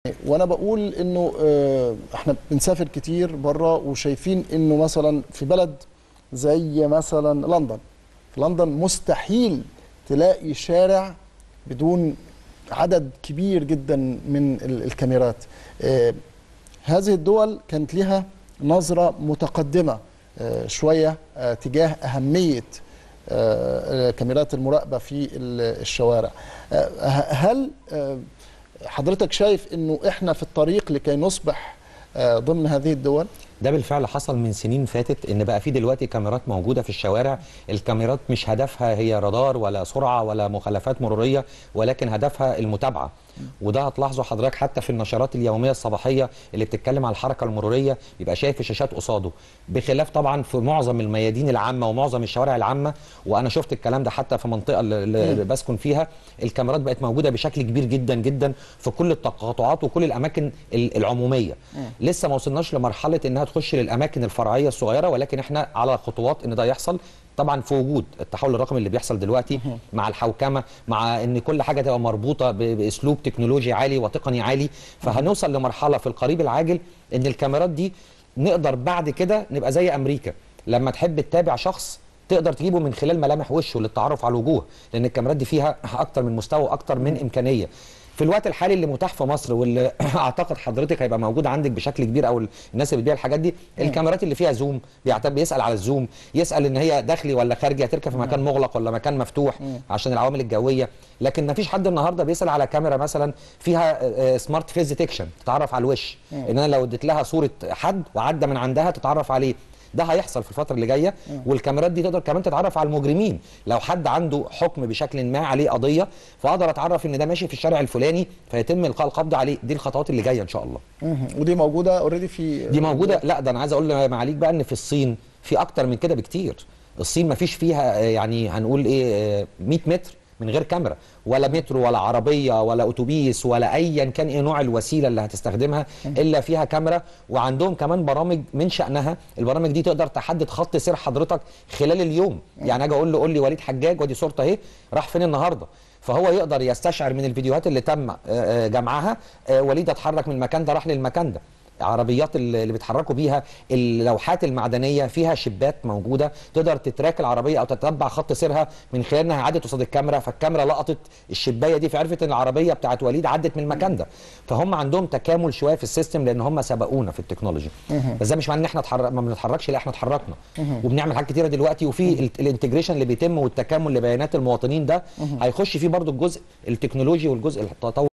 وانا بقول انه آه، احنا بنسافر كتير بره وشايفين انه مثلا في بلد زي مثلا لندن في لندن مستحيل تلاقي شارع بدون عدد كبير جدا من ال- الكاميرات آه، هذه الدول كانت لها نظرة متقدمة آه، شوية آه، تجاه أهمية آه، كاميرات المراقبة في ال- الشوارع آه، هل آه، حضرتك شايف انه احنا في الطريق لكي نصبح آه، ضمن هذه الدول ده بالفعل حصل من سنين فاتت ان بقى في دلوقتي كاميرات موجوده في الشوارع الكاميرات مش هدفها هي رادار ولا سرعه ولا مخالفات مروريه ولكن هدفها المتابعه وده هتلاحظوا حضرتك حتى في النشرات اليوميه الصباحيه اللي بتتكلم على الحركه المروريه بيبقى شايف الشاشات قصاده بخلاف طبعا في معظم الميادين العامه ومعظم الشوارع العامه وانا شفت الكلام ده حتى في منطقه اللي اللي بسكن فيها الكاميرات بقت موجوده بشكل كبير جدا جدا في كل التقاطعات وكل الاماكن ال- العموميه لسه ما وصلناش لمرحله انها تخش للاماكن الفرعيه الصغيره ولكن احنا على خطوات ان ده يحصل طبعا في وجود التحول الرقمي اللي بيحصل دلوقتي مع الحوكمه مع ان كل حاجه تبقى مربوطه ب- باسلوب تكنولوجي عالي وتقني عالي فهنوصل لمرحله في القريب العاجل ان الكاميرات دي نقدر بعد كده نبقى زي امريكا لما تحب تتابع شخص تقدر تجيبه من خلال ملامح وشه للتعرف على الوجوه لان الكاميرات دي فيها اكتر من مستوى واكتر من امكانيه في الوقت الحالي اللي متاح في مصر واللي اعتقد حضرتك هيبقى موجود عندك بشكل كبير او الناس اللي بتبيع الحاجات دي الكاميرات اللي فيها زوم بيعت- بيسال على الزوم يسال ان هي داخلي ولا خارجي هتركب في مكان مغلق ولا مكان مفتوح عشان العوامل الجويه لكن ما فيش حد النهارده بيسال على كاميرا مثلا فيها سمارت فيز ديتكشن تتعرف على الوش ان انا لو اديت لها صوره حد وعدى من عندها تتعرف عليه ده هيحصل في الفتره اللي جايه والكاميرات دي تقدر كمان تتعرف على المجرمين لو حد عنده حكم بشكل ما عليه قضيه فاقدر اتعرف ان ده ماشي في الشارع الفلاني فيتم القاء القبض عليه دي الخطوات اللي جايه ان شاء الله مهم. ودي موجوده اوريدي في دي موجوده لا ده انا عايز اقول لمعاليك بقى ان في الصين في اكتر من كده بكتير الصين ما فيش فيها آه، يعني هنقول ايه آه، 100 متر من غير كاميرا ولا مترو ولا عربيه ولا اتوبيس ولا ايا كان ايه نوع الوسيله اللي هتستخدمها الا فيها كاميرا وعندهم كمان برامج من شانها البرامج دي تقدر تحدد خط سير حضرتك خلال اليوم يعني اجي اقول له قول لي وليد حجاج ودي صورته اهي راح فين النهارده فهو يقدر يستشعر من الفيديوهات اللي تم آه، آه، جمعها آه، وليد اتحرك من المكان ده راح للمكان ده عربيات اللي اللي بيتحركوا بيها اللوحات المعدنيه فيها شبات موجوده تقدر تتراك العربيه او تتبع خط سيرها من خلال انها عدت قصاد الكاميرا فالكاميرا لقطت الشبايه دي فعرفت ان العربيه بتاعت وليد عدت من المكان ده فهم عندهم تكامل شويه في السيستم لان هم سبقونا في التكنولوجي بس ده مش معناه ان احنا اتحرك ما بنتحركش لا احنا اتحركنا وبنعمل حاجات كتيره دلوقتي وفي ال- الانتجريشن اللي بيتم والتكامل لبيانات المواطنين ده هيخش فيه برضو الجزء التكنولوجي والجزء التطور